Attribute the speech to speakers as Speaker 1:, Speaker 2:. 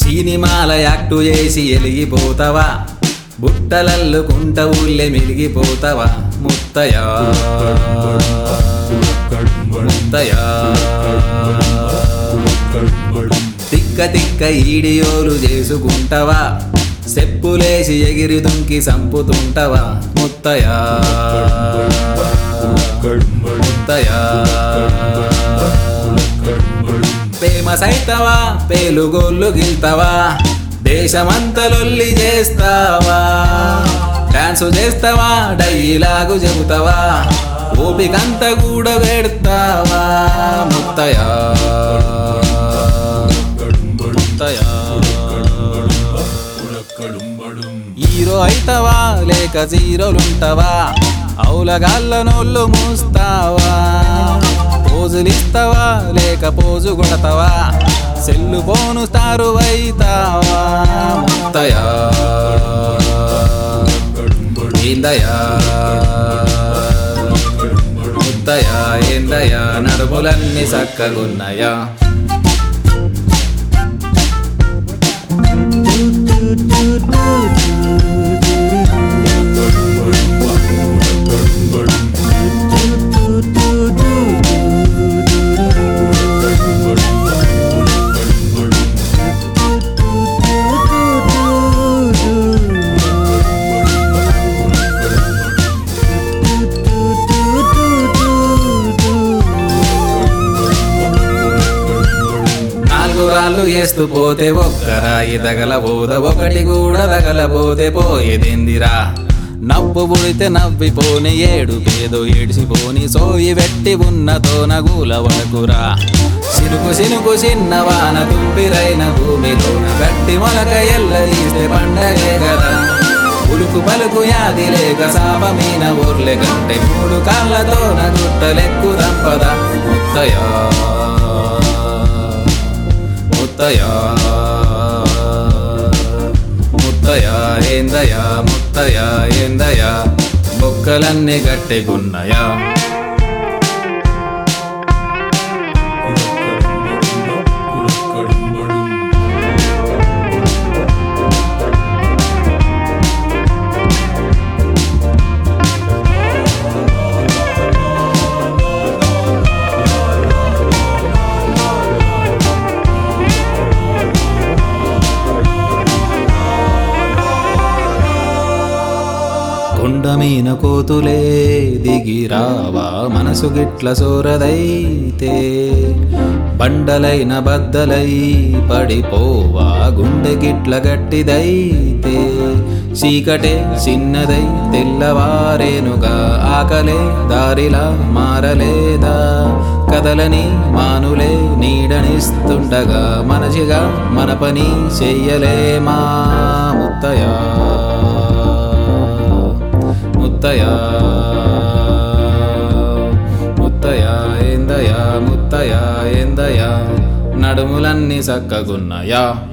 Speaker 1: సినిమాల యాక్టు చేసి ఎలిగిపోతావా బుట్టలల్లుకుంట ఊళ్ళే మిలిగిపోతావా ముత్తయా ముత్తయా తిక్క తిక్క ఈడియోలు చేసుకుంటావా సెప్పులేసి ఎగిరి దుంకి సంపుతుంటావా ముత్తయా ముత్తయా ఫేమస్ అయితవా పేలుగోళ్ళు గిల్తావా దేశమంతలొల్లి చేస్తావా డాన్సు చేస్తావా డైలాగు చెబుతావా ఓపికంత కూడా పెడతావా ముత్తయా ముత్తయా హీరో అయితవా లేక జీరోలుంటవా అవులగాళ్ళ నోళ్ళు మూస్తావా పోజులిస్తావా లేక పోజు కొడతావా సెల్లు పోను స్టారు అయితావా ముత్తయా ఏందయా ముత్తయా ఏందయా నడుములన్నీ చక్కగున్నాయా నాలుగు రాళ్ళు వేస్తూ పోతే ఒక్కరాయి తగలబోద ఒకటి కూడా తగలబోతే పోయేదిందిరా నవ్వు పుడితే నవ్విపోని ఏడు పేదో ఏడిసిపోని సోయి వెట్టి ఉన్నతో నగూల వడకురా సినుకు సినుకు చిన్నవాన తుంపిరైన భూమిలోన గట్టి మొలక ఎల్ల తీస్తే పండగే కదా ఉలుకు పలుకు యాది లేక సాపమీన ఊర్లే కంటే మూడు కాళ్ళతో గుట్టలెక్కు దంపద ముత్తయా ముత్తయా ముత్తయా ఏందయా ముత్తయా ఏందయా బొక్కలన్నీ గట్టిగున్నయా కొండమీన కోతులే దిగిరావా మనసు గిట్ల సోరదైతే బండలైన బద్దలై పడిపోవా గుండె గిట్ల గట్టిదైతే చీకటే చిన్నదై తెల్లవారేనుగా ఆకలే దారిలా మారలేదా కదలని మానులే నీడనిస్తుండగా మనసిగా మన పని చెయ్యలేమా ముత్తయా ముత్తయా ముత్తయా ఏందయా ముత్తయా ఏందయా నడుములన్నీ చక్కగున్నాయా